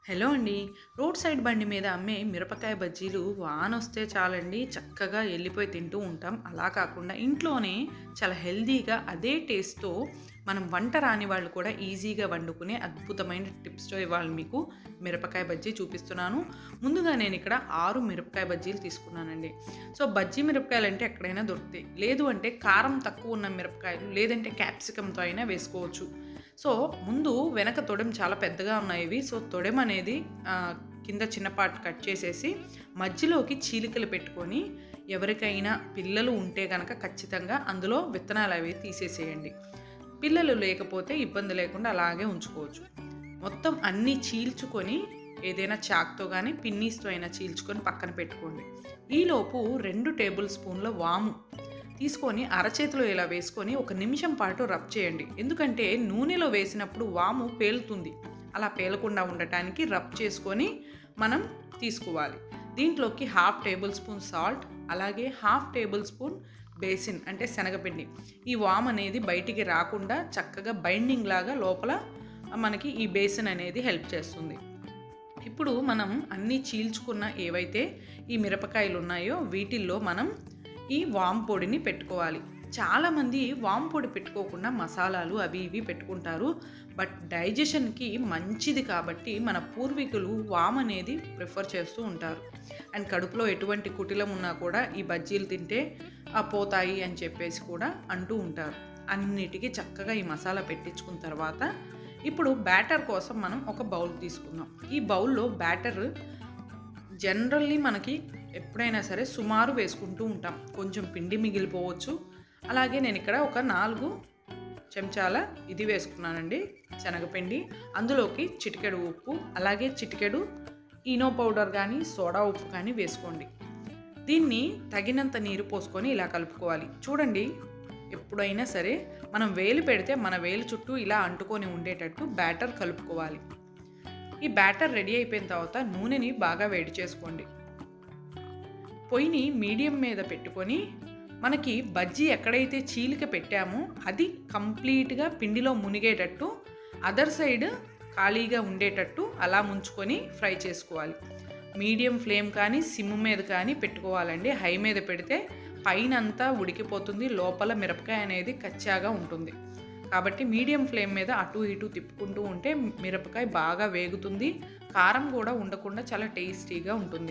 hello అండి road side బండి మీద అమ్మే మిరపకాయ బజ్జీలు వానొస్తే చాలండి చక్కగా వెళ్ళిపోయి తింటూ ఉంటాం అలా కాకుండా ఇంట్లోనే చాలా హెల్దీగా అదే టేస్ట్తో మనం వంట రాని వాళ్ళు కూడా ఈజీగా వండుకునే అద్భుతమైన టిప్స్తో ఇవాళ మీకు మిరపకాయ బజ్జీ చూపిస్తున్నాను ముందుగా నేను ఇక్కడ ఆరు మిరపకాయ బజ్జీలు తీసుకున్నానండి సో బజ్జీ మిరపకాయలు అంటే ఎక్కడైనా దొరుకుతాయి లేదు అంటే కారం తక్కువ ఉన్న మిరపకాయలు లేదంటే క్యాప్సికంతో అయినా వేసుకోవచ్చు సో ముందు వెనక తొడెం చాలా పెద్దగా ఉన్నాయి ఇవి సో తొడెం అనేది ఆ, కింద చిన్న పార్ట్ కట్ చేసేసి మధ్యలోకి చీలికలు పెట్టుకొని ఎవరికైనా పిల్లలు ఉంటే కనుక ఖచ్చితంగా అందులో విత్తనాలు అవి తీసేసేయండి పిల్లలు లేకపోతే ఇబ్బంది లేకుండా అలాగే ఉంచుకోవచ్చు మొత్తం అన్నీ చీల్చుకొని ఏదైనా చాక్తో కానీ పిన్నీస్తో అయినా చీల్చుకొని పక్కన పెట్టుకోండి ఈలోపు రెండు టేబుల్ స్పూన్ల వాము తీసుకొని అరచేతిలో ఇలా వేసుకొని ఒక నిమిషం పాటు రబ్ చేయండి ఎందుకంటే నూనెలో వేసినప్పుడు వాము పేలుతుంది అలా పేలకుండా ఉండటానికి రబ్ చేసుకొని మనం తీసుకోవాలి దీంట్లోకి హాఫ్ టేబుల్ స్పూన్ సాల్ట్ అలాగే హాఫ్ టేబుల్ స్పూన్ బేసిన్ అంటే శనగపిండి ఈ వామ్ అనేది బయటికి రాకుండా చక్కగా బైండింగ్ లాగా లోపల మనకి ఈ బేసిన్ అనేది హెల్ప్ చేస్తుంది ఇప్పుడు మనం అన్నీ చీల్చుకున్న ఏవైతే ఈ మిరపకాయలు ఉన్నాయో వీటిల్లో మనం ఈ వామ్ పొడిని పెట్టుకోవాలి చాలామంది వామ్ పొడి పెట్టుకోకుండా మసాలాలు అవి ఇవి పెట్టుకుంటారు బట్ డైజెషన్కి మంచిది కాబట్టి మన పూర్వీకులు వామ్ అనేది ప్రిఫర్ చేస్తూ ఉంటారు అండ్ కడుపులో ఎటువంటి కుటిలం ఉన్నా కూడా ఈ బజ్జీలు తింటే ఆ పోతాయి అని చెప్పేసి కూడా అంటూ ఉంటారు అన్నిటికీ చక్కగా ఈ మసాలా పెట్టించుకున్న తర్వాత ఇప్పుడు బ్యాటర్ కోసం మనం ఒక బౌల్ తీసుకుందాం ఈ బౌల్లో బ్యాటర్ జనరల్లీ మనకి ఎప్పుడైనా సరే సుమారు వేసుకుంటూ ఉంటాం కొంచెం పిండి మిగిలిపోవచ్చు అలాగే నేను ఇక్కడ ఒక నాలుగు చెంచాల ఇది వేసుకున్నానండి శనగపిండి అందులోకి చిటికెడు ఉప్పు అలాగే చిటికెడు ఈనో పౌడర్ కానీ సోడా ఉప్పు కానీ వేసుకోండి దీన్ని తగినంత నీరు పోసుకొని ఇలా కలుపుకోవాలి చూడండి ఎప్పుడైనా సరే మనం వేలు పెడితే మన వేలు చుట్టూ ఇలా అంటుకొని ఉండేటట్టు బ్యాటర్ కలుపుకోవాలి ఈ బ్యాటర్ రెడీ అయిపోయిన తర్వాత నూనెని బాగా వేడి చేసుకోండి పొయ్యిని మీడియం మీద పెట్టుకొని మనకి బజ్జీ ఎక్కడైతే చీలిక పెట్టామో అది కంప్లీట్గా పిండిలో మునిగేటట్టు అదర్ సైడ్ ఖాళీగా ఉండేటట్టు అలా ముంచుకొని ఫ్రై చేసుకోవాలి మీడియం ఫ్లేమ్ కానీ సిమ్ మీద కానీ పెట్టుకోవాలండి హై మీద పెడితే పైన అంతా ఉడికిపోతుంది లోపల మిరపకాయ అనేది కచ్చాగా ఉంటుంది కాబట్టి మీడియం ఫ్లేమ్ మీద అటు ఇటు తిప్పుకుంటూ ఉంటే మిరపకాయ బాగా వేగుతుంది కారం కూడా ఉండకుండా చాలా టేస్టీగా ఉంటుంది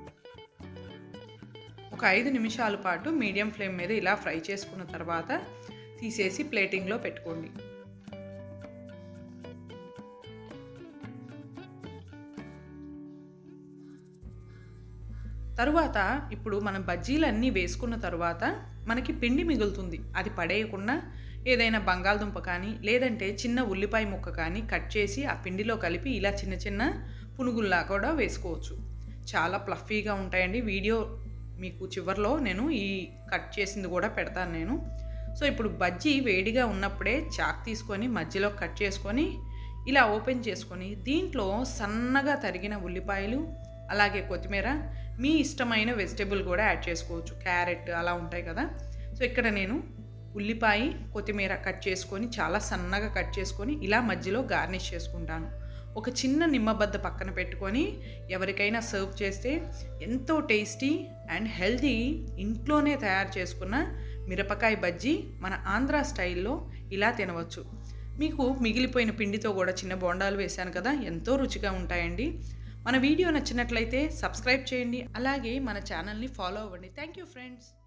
ఒక ఐదు నిమిషాల పాటు మీడియం ఫ్లేమ్ మీద ఇలా ఫ్రై చేసుకున్న తర్వాత తీసేసి ప్లేటింగ్లో పెట్టుకోండి తరువాత ఇప్పుడు మనం బజ్జీలన్నీ వేసుకున్న తర్వాత మనకి పిండి మిగులుతుంది అది పడేయకుండా ఏదైనా బంగాళదుంప కానీ లేదంటే చిన్న ఉల్లిపాయ ముక్క కానీ కట్ చేసి ఆ పిండిలో కలిపి ఇలా చిన్న చిన్న పునుగుల్లా కూడా వేసుకోవచ్చు చాలా ప్లఫీగా ఉంటాయండి వీడియో మీకు చివరిలో నేను ఈ కట్ చేసింది కూడా పెడతాను నేను సో ఇప్పుడు బజ్జీ వేడిగా ఉన్నప్పుడే చాక్ తీసుకొని మధ్యలో కట్ చేసుకొని ఇలా ఓపెన్ చేసుకొని దీంట్లో సన్నగా తరిగిన ఉల్లిపాయలు అలాగే కొత్తిమీర మీ ఇష్టమైన వెజిటేబుల్ కూడా యాడ్ చేసుకోవచ్చు క్యారెట్ అలా ఉంటాయి కదా సో ఇక్కడ నేను ఉల్లిపాయ కొత్తిమీర కట్ చేసుకొని చాలా సన్నగా కట్ చేసుకొని ఇలా మధ్యలో గార్నిష్ చేసుకుంటాను ఒక చిన్న నిమ్మబద్ద పక్కన పెట్టుకొని ఎవరికైనా సర్వ్ చేస్తే ఎంతో టేస్టీ అండ్ హెల్తీ ఇంట్లోనే తయారు చేసుకున్న మిరపకాయ బజ్జీ మన ఆంధ్ర స్టైల్లో ఇలా తినవచ్చు మీకు మిగిలిపోయిన పిండితో కూడా చిన్న బోండాలు వేశాను కదా ఎంతో రుచిగా ఉంటాయండి మన వీడియో నచ్చినట్లయితే సబ్స్క్రైబ్ చేయండి అలాగే మన ఛానల్ని ఫాలో అవ్వండి థ్యాంక్ యూ ఫ్రెండ్స్